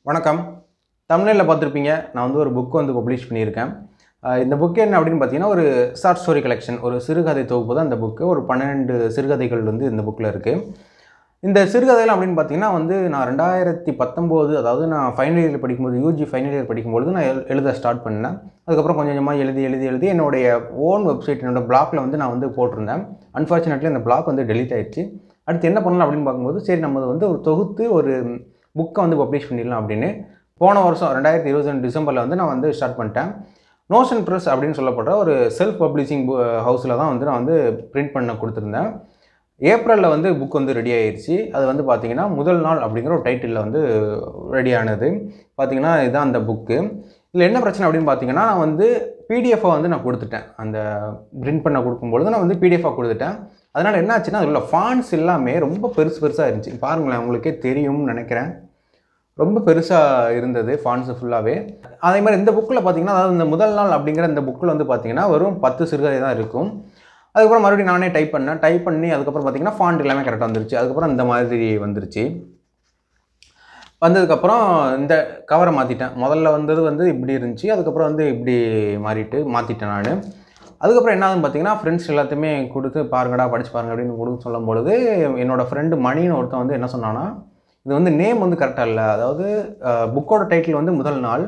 வணக்கம் தமிழில் பார்த்துருப்பீங்க நான் வந்து ஒரு புக் வந்து பப்ளிஷ் பண்ணியிருக்கேன் அஹ் இந்த புக் என்ன அப்படின்னு பார்த்தீங்கன்னா ஒரு ஷார்ட் ஸ்டோரி கலெக்ஷன் ஒரு சிறுகதை தொகுப்பு தான் இந்த புக்கு ஒரு பன்னெண்டு சிறுகதைகள் வந்து இந்த புக்கில் இருக்குது இந்த சிறுகதைகள் அப்படின்னு பார்த்தீங்கன்னா வந்து நான் ரெண்டாயிரத்தி பத்தொம்போது அதாவது நான் ஃபைனல் இயர் படிக்கும்போது யூஜி ஃபைனல் இயர் படிக்கும்போது நான் எழு- எழுத ஸ்டார்ட் பண்ணேன் அதுக்கப்புறம் கொஞ்சம் கொஞ்சமாக எழுதி எழுதி எழுதி என்னுடைய ஓன் வெப்சைட் என்னோட பிளாக்ல வந்து நான் வந்து போட்டிருந்தேன் அன்ஃபார்ச்சுனேட்லி அந்த பிளாக் வந்து டெலீட் ஆயிடுச்சு அடுத்து என்ன பண்ணலாம் அப்படின்னு பார்க்கும்போது சரி நம்ம வந்து ஒரு தொகுத்து ஒரு புக்கை வந்து பப்ளிஷ் பண்ணிடலாம் அப்படின்னு போன வருஷம் ரெண்டாயிரத்தி இருபத்தி ரெண்டு டிசம்பரில் வந்து நான் வந்து ஸ்டார்ட் பண்ணிட்டேன் நோஷன் ப்ரெஸ் அப்படின்னு சொல்லப்படுற ஒரு செல்ஃப் பப்ளிஷிங் ஹவுஸில் தான் வந்து நான் வந்து பிரிண்ட் பண்ண கொடுத்துருந்தேன் ஏப்ரலில் வந்து புக் வந்து ரெடி ஆயிடுச்சு அது வந்து பார்த்தீங்கன்னா முதல் நாள் அப்படிங்கிற ஒரு டைட்டிலில் வந்து ரெடி ஆனது பார்த்தீங்கன்னா இதுதான் அந்த புக்கு இதில் என்ன பிரச்சனை அப்படின்னு பார்த்தீங்கன்னா நான் வந்து பிடிஎஃபாக வந்து நான் கொடுத்துட்டேன் அந்த பிரிண்ட் பண்ண கொடுக்கும்பொழுது நான் வந்து பிடிஎஃபாக கொடுத்துட்டேன் அதனால் என்ன ஆச்சுன்னா அதில் உள்ள ஃபாண்ட்ஸ் எல்லாமே ரொம்ப பெருசு பெருசாக இருந்துச்சு பாருங்களேன் உங்களுக்கே தெரியும்னு நினைக்கிறேன் ரொம்ப பெருசாக இருந்தது ஃபாண்ட்ஸு ஃபுல்லாகவே அதே மாதிரி இந்த புக்கில் பார்த்தீங்கன்னா அதாவது இந்த முதல் நாள் அப்படிங்கிற இந்த புக்கில் வந்து பார்த்தீங்கன்னா வெறும் பத்து சிறுகதை தான் இருக்கும் அதுக்கப்புறம் மறுபடியும் நானே டைப் பண்ணேன் டைப் பண்ணி அதுக்கப்புறம் பார்த்தீங்கன்னா ஃபாண்ட் எல்லாமே கரெக்டாக வந்துருச்சு அதுக்கப்புறம் இந்த மாதிரி வந்துருச்சு வந்ததுக்கப்புறம் இந்த கவரை மாற்றிட்டேன் முதல்ல வந்தது வந்து இப்படி இருந்துச்சு அதுக்கப்புறம் வந்து இப்படி மாறிட்டு மாற்றிட்டேன் நான் அதுக்கப்புறம் என்ன ஆகுதுன்னு பார்த்தீங்கன்னா ஃப்ரெண்ட்ஸ் எல்லாத்தையுமே கொடுத்து பாருங்கடா படிச்சு பாருங்க அப்படின்னு கொடுத்து சொல்லும் பொழுது என்னோட ஃப்ரெண்டு மணின்னு ஒருத்தன் வந்து என்ன சொன்னான்னா இது வந்து நேம் வந்து கரெக்டாக இல்லை அதாவது புக்கோட டைட்டில் வந்து முதல் நாள்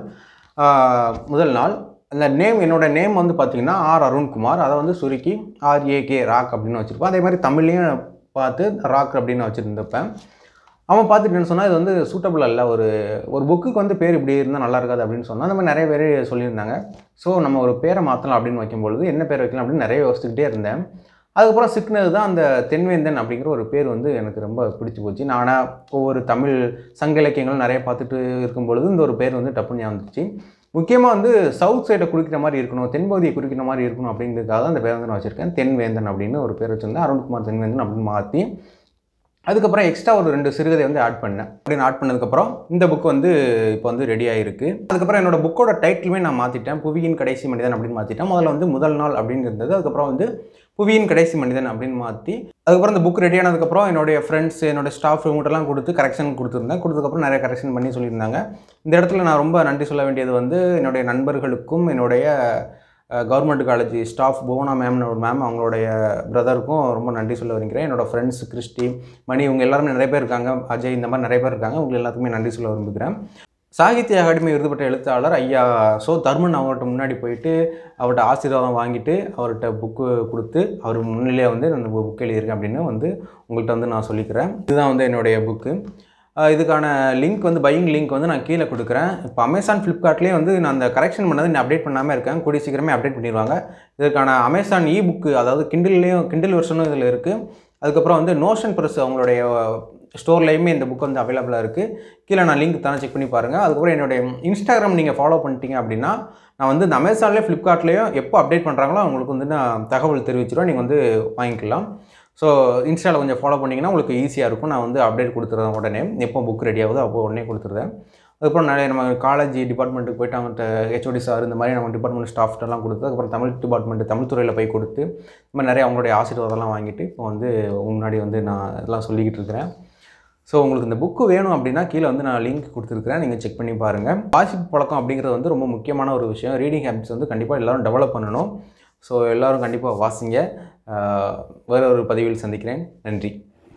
அஹ், முதல் நாள் அந்த நேம் என்னோட நேம் வந்து பார்த்தீங்கன்னா ஆர் அருண்குமார் அதை வந்து சுருக்கி ஆர்ஏகே ராக் அப்படின்னு வச்சுருப்பேன் அதே மாதிரி தமிழ்லையும் பார்த்து ராக் அப்படின்னு வச்சுருந்தப்பேன் அவன் பார்த்துட்டு என்ன சொன்னால் இது வந்து சூட்டபிள் அல்ல ஒரு ஒரு புக்குக்கு வந்து பேர் இப்படி இருந்தால் நல்லா இருக்காது அப்படின்னு சொன்னால் அந்த மாதிரி நிறைய பேர் சொல்லியிருந்தாங்க ஸோ நம்ம ஒரு பேரை மாற்றலாம் அப்படின்னு வைக்கும்பொழுது என்ன பேர் வைக்கலாம் அப்படின்னு நிறைய யோசிச்சுக்கிட்டே இருந்தேன் அதுக்கப்புறம் சிக்னது தான் அந்த தென்வேந்தன் அப்படிங்கிற ஒரு பேர் வந்து எனக்கு ரொம்ப பிடிச்சி போச்சு நானாக ஒவ்வொரு தமிழ் சங்க இலக்கியங்களும் நிறைய பார்த்துட்டு இருக்கும் பொழுது இந்த ஒரு பேர் வந்து டப்புன்னு ஞாபகம் வந்துச்சு முக்கியமாக வந்து சவுத் சைடை குறிக்கிற மாதிரி இருக்கணும் தென்பகுதியை குறிக்கிற மாதிரி இருக்கணும் அப்படிங்கிறதுக்காக தான் அந்த பேர் வந்து நான் வச்சுருக்கேன் தென்வேந்தன் அப்படின்னு ஒரு பேர் வச்சுருந்தேன் அருண்குமார் தென்வேந்தன் அப்படின்னு மாற்றி அதுக்கப்புறம் எக்ஸ்ட்ரா ஒரு ரெண்டு சிறுகதை வந்து ஆட் பண்ணேன் அப்படின்னு ஆட் பண்ணதுக்கப்புறம் இந்த புக் வந்து இப்போ வந்து ரெடி ஆகிருக்கு அதுக்கப்புறம் என்னோட புக்கோட டைட்டிலுமே நான் மாற்றிட்டேன் புவியின் கடைசி மனிதன் அப்படின்னு மாற்றிட்டேன் முதல்ல வந்து முதல் நாள் அப்படின்னு இருந்தது அதுக்கப்புறம் வந்து புவியின் கடைசி மனிதன் அப்படின்னு மாற்றி அதுக்கப்புறம் இந்த புக் ரெடி ஆனதுக்கப்புறம் என்னுடைய ஃப்ரெண்ட்ஸ் என்னோட ஸ்டாஃப் இவங்ககிட்டலாம் கொடுத்து கரெக்ஷன் கொடுத்துருந்தேன் கொடுத்ததுக்கப்புறம் நிறைய கரெக்ஷன் பண்ணி சொல்லியிருந்தாங்க இந்த இடத்துல நான் ரொம்ப நன்றி சொல்ல வேண்டியது வந்து என்னுடைய நண்பர்களுக்கும் என்னுடைய கவர்மெண்ட் காலேஜ் ஸ்டாஃப் புவனா மேம்னு ஒரு மேம் அவங்களுடைய பிரதருக்கும் ரொம்ப நன்றி சொல்ல விரும்புகிறேன் என்னோட ஃப்ரெண்ட்ஸ் கிறிஸ்டி மணி இவங்க எல்லாருமே நிறைய பேர் இருக்காங்க அஜய் இந்த மாதிரி நிறைய பேர் இருக்காங்க உங்களுக்கு எல்லாத்துக்குமே நன்றி சொல்ல விரும்புகிறேன் சாகித்ய அகாடமி விருது பெற்ற எழுத்தாளர் ஐயா சோ தர்மன் அவர்கிட்ட முன்னாடி போயிட்டு அவர்கிட்ட ஆசீர்வாதம் வாங்கிட்டு அவர்கிட்ட புக்கு கொடுத்து அவர் முன்னிலையாக வந்து நான் இந்த புக் எழுதியிருக்கேன் அப்படின்னு வந்து உங்கள்கிட்ட வந்து நான் சொல்லிக்கிறேன் இதுதான் வந்து என்னுடைய புக்கு அஹ் இதுக்கான லிங்க் வந்து பையிங் லிங்க் வந்து நான் கீழே கொடுக்குறேன் இப்போ அமேசான் ஃப்ளிப்கார்ட்லேயே வந்து நான் அந்த கரெக்ஷன் பண்ணதை நான் அப்டேட் பண்ணாமல் இருக்கேன் கூடிய சீக்கிரமே அப்டேட் பண்ணிடுவாங்க இதற்கான அமேசான் இ புக்கு அதாவது கிண்டில்லையும் கிண்டில் வெர்ஷனும் இதில் இருக்குது அதுக்கப்புறம் வந்து நோஷன் ப்ரெஸ் அவங்களுடைய ஸ்டோர்லேயுமே இந்த புக் வந்து அவைலபிளாக இருக்குது கீழே நான் லிங்க் தானே செக் பண்ணி பாருங்கள் அதுக்கப்புறம் என்னுடைய இன்ஸ்டாகிராம் நீங்கள் ஃபாலோ பண்ணிட்டீங்க அப்படின்னா நான் வந்து இந்த அமேசான்லேயே ஃப்ளிப்கார்ட்லேயும் எப்போ அப்டேட் பண்ணுறாங்களோ அவங்களுக்கு வந்து நான் தகவல் தெரிவிச்சிருவேன் நீங்கள் வந்து வாங்கிக்கலாம் ஸோ இன்ஸ்டாவில் கொஞ்சம் ஃபாலோ பண்ணிங்கன்னா உங்களுக்கு ஈஸியாக இருக்கும் நான் வந்து அப்டேட் கொடுத்துருவேன் உடனே எப்போ புக் ரெடி ஆகுதோ அப்போ உடனே கொடுத்துருவேன் அதுக்கப்புறம் நிறைய நம்ம காலேஜ் டிபார்ட்மெண்ட்டுக்கு போயிட்டு அவங்கள்ட்ட ஹெச்ஓடி சார் இந்த மாதிரி நம்ம டிபார்ட்மெண்ட் ஸ்டாஃப்ட்டெல்லாம் கொடுத்து அதுக்கப்புறம் தமிழ் டிபார்ட்மெண்ட் தமிழ் துறையில் போய் கொடுத்து இந்த மாதிரி நிறைய அவங்களுடைய ஆசீர்வாதம்லாம் வாங்கிட்டு இப்போ வந்து முன்னாடி வந்து நான் இதெல்லாம் சொல்லிக்கிட்டு இருக்கிறேன் ஸோ உங்களுக்கு இந்த புக்கு வேணும் அப்படின்னா கீழே வந்து நான் லிங்க் கொடுத்துருக்குறேன் நீங்கள் செக் பண்ணி பாருங்கள் வாசிப்பு பழக்கம் அப்படிங்கிறது வந்து ரொம்ப முக்கியமான ஒரு விஷயம் ரீடிங் ஹேபிட்ஸ் வந்து கண்டிப்பாக எல்லோரும் டெவலப் பண்ணணும் ஸோ எல்லோரும் கண்டிப்பாக வாசிங்க ஆஹ் வேற ஒரு பதிவில் சந்திக்கிறேன் நன்றி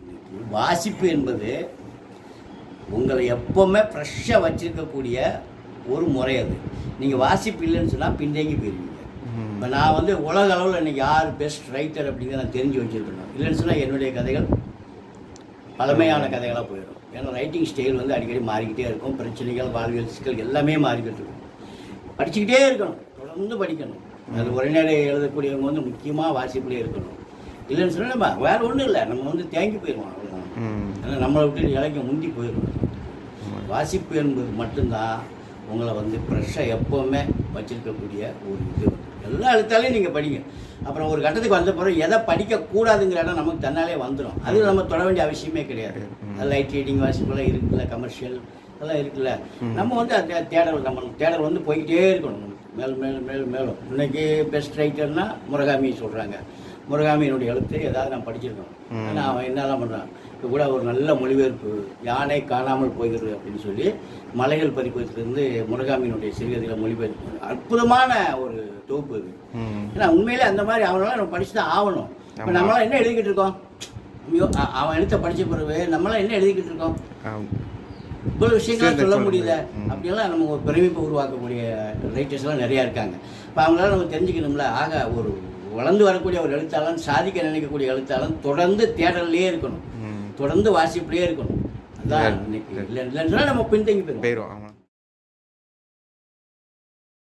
வாசிப்பு என்பது உங்களை எப்போவுமே ஃப்ரெஷ்ஷாக வச்சிருக்கக்கூடிய ஒரு முறை அது நீங்கள் வாசிப்பு இல்லைன்னு சொன்னால் பின்தங்கி போயிருவீங்க இப்போ நான் வந்து உலக அளவில் இன்னைக்கு யார் பெஸ்ட் ரைட்டர் அப்படிங்கிறத நான் தெரிஞ்சு வச்சுருக்கணும் இல்லைன்னு சொன்னால் என்னுடைய கதைகள் பழமையான கதைகளாக போயிடும் ஏன்னா ரைட்டிங் ஸ்டைல் வந்து அடிக்கடி மாறிக்கிட்டே இருக்கும் பிரச்சனைகள் வாழ்வியல் சிக்கல் எல்லாமே மாறிக்கிட்டு இருக்கும் படிச்சுக்கிட்டே இருக்கணும் தொடர்ந்து படிக்கணும் அது உரைநடை எழுதக்கூடியவங்க வந்து முக்கியமாக வாசிப்புலேயே இருக்கணும் இல்லைன்னு சொன்னால் நம்ம வேற ஒன்றும் இல்லை நம்ம வந்து தேங்கி போயிடுவோம் அவ்வளோதான் ஏன்னா நம்மளை விட்டு இலைக்க முந்தி போயிடும் வாசிப்பு என்பது மட்டும்தான் உங்களை வந்து ஃப்ரெஷ்ஷாக எப்போவுமே வச்சிருக்கக்கூடிய ஒரு இது எல்லா எழுத்தாலையும் நீங்கள் படிங்க அப்புறம் ஒரு கட்டத்துக்கு வந்த பிறகு எதை படிக்கக்கூடாதுங்கிற இடம் நமக்கு தன்னாலே வந்துடும் அது நம்ம தொட வேண்டிய அவசியமே கிடையாது அது லைட் ரீடிங் வாசிப்புலாம் இருக்குல்ல கமர்ஷியல் அதெல்லாம் இருக்குல்ல நம்ம வந்து அந்த தேடல் நம்ம தேடல் வந்து போய்கிட்டே இருக்கணும் நமக்கு மேலும் மேலும் மேலும் மேலும் இன்னைக்கு பெஸ்ட் ரைட்டர்னா முருகாமி சொல்கிறாங்க முருகாமியினுடைய எழுத்து ஏதாவது நான் படிச்சிருக்கணும் ஏன்னா அவன் என்னெல்லாம் பண்ணுறான் இப்போ கூட ஒரு நல்ல மொழிபெயர்ப்பு யானை காணாமல் போகிறது அப்படின்னு சொல்லி மலைகள் பதிப்பகத்திலிருந்து முருகாமியினுடைய சிறுகதையில் மொழிபெயர்ப்பு அற்புதமான ஒரு தொகுப்பு இது ம் ஏன்னா உண்மையிலே அந்த மாதிரி அவனால நம்ம படிச்சு தான் ஆகணும் இப்போ நம்மளாம் என்ன எழுதிக்கிட்டு இருக்கோம் ஐயோ அ- அவன் எழுத்த படிச்ச பிறகு நம்மளாம் என்ன எழுதிக்கிட்டு இருக்கோம் ஆம். இவ்வளவு விஷயங்கள்லாம் சேர்ந்து சொல்ல சொல்ல முடியல முடியும். ம். அப்படியெல்லாம் நம்ம ஒரு பிரமிப்பை உருவாக்கக்கூடிய ரைட்டர்ஸ்லாம் நிறையா இருக்காங்க இப்போ அவங்களால நம்ம தெரிஞ்சுக்கணும்ல ஆக ஒரு வளர்ந்து வரக்கூடிய ஒரு எழுத்தாளன் சாதிக்க நினைக்கக்கூடிய எழுத்தாளன் தொடர்ந்து தேடல்லே இருக்கணும் ம் தொடர்ந்து வாசிப்புலேயே இருக்கணும் அதான் இன்னைக்கு இல்லை இல்லைன்னு சொன்னா நம்ம பின்தங்கி போயிடும் போயிடும்